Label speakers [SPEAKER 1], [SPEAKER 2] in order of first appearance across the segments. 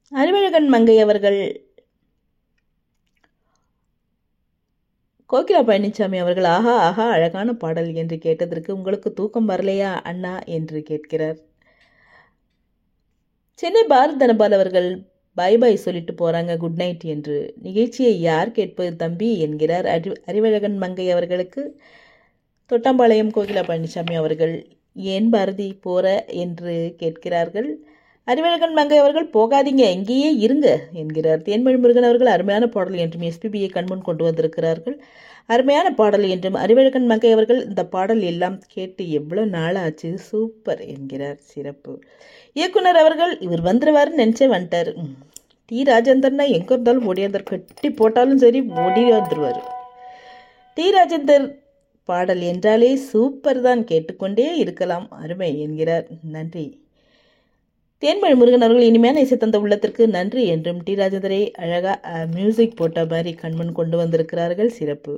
[SPEAKER 1] அறிவழகன் மங்கை அவர்கள் கோகிலா பழனிசாமி அவர்கள் ஆஹா ஆஹா அழகான பாடல் என்று கேட்டதற்கு உங்களுக்கு தூக்கம் வரலையா அண்ணா என்று கேட்கிறார் சென்னை பாரத் தனபால் அவர்கள் பை பை சொல்லிட்டு போறாங்க குட் நைட் என்று நிகழ்ச்சியை யார் கேட்பது தம்பி என்கிறார் அறி அறிவழகன் மங்கை அவர்களுக்கு தொட்டாம்பாளையம் கோகிலா பழனிசாமி அவர்கள் ஏன் பாரதி போற என்று கேட்கிறார்கள் அறிவழகன் மங்கை அவர்கள் போகாதீங்க இங்கேயே இருங்க என்கிறார் தேன்மொழி முருகன் அவர்கள் அருமையான பாடல் என்றும் எஸ்பிபியை கண்முன் கொண்டு வந்திருக்கிறார்கள் அருமையான பாடல் என்றும் அறிவழகன் மங்கை அவர்கள் இந்த பாடல் எல்லாம் கேட்டு எவ்வளோ நாள் ஆச்சு சூப்பர் என்கிறார் சிறப்பு இயக்குனர் அவர்கள் இவர் வந்துருவாரு நினச்சே வந்துட்டார் ம். டி ராஜேந்தர்னா எங்கே இருந்தாலும் ஓடியாந்தார் கட்டி போட்டாலும் சரி ஓடி வந்துருவார் டி ராஜேந்தர் பாடல் என்றாலே சூப்பர் தான் கேட்டுக்கொண்டே இருக்கலாம் அருமை என்கிறார் நன்றி தேன்மொழி முருகன் அவர்கள் இனிமையான இசை தந்த உள்ளத்திற்கு நன்றி என்றும் டி ராஜேந்தரை அழகா அஹ், மியூசிக் போட்ட மாதிரி கண்மன் கொண்டு வந்திருக்கிறார்கள் சிறப்பு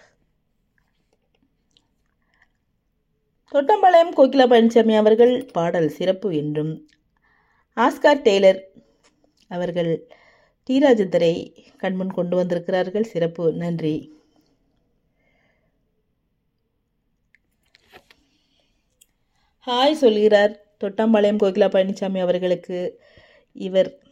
[SPEAKER 1] தொட்டம்பாளையம் கோகிலா பழனிசாமி அவர்கள் பாடல் சிறப்பு என்றும் ஆஸ்கார் டெய்லர் அவர்கள் டி ராஜேந்தரை கண்முன் கொண்டு வந்திருக்கிறார்கள் சிறப்பு நன்றி ஹாய் சொல்கிறார் தொட்டாம்பாளையம் கோகிலா பழனிசாமி அவர்களுக்கு இவர்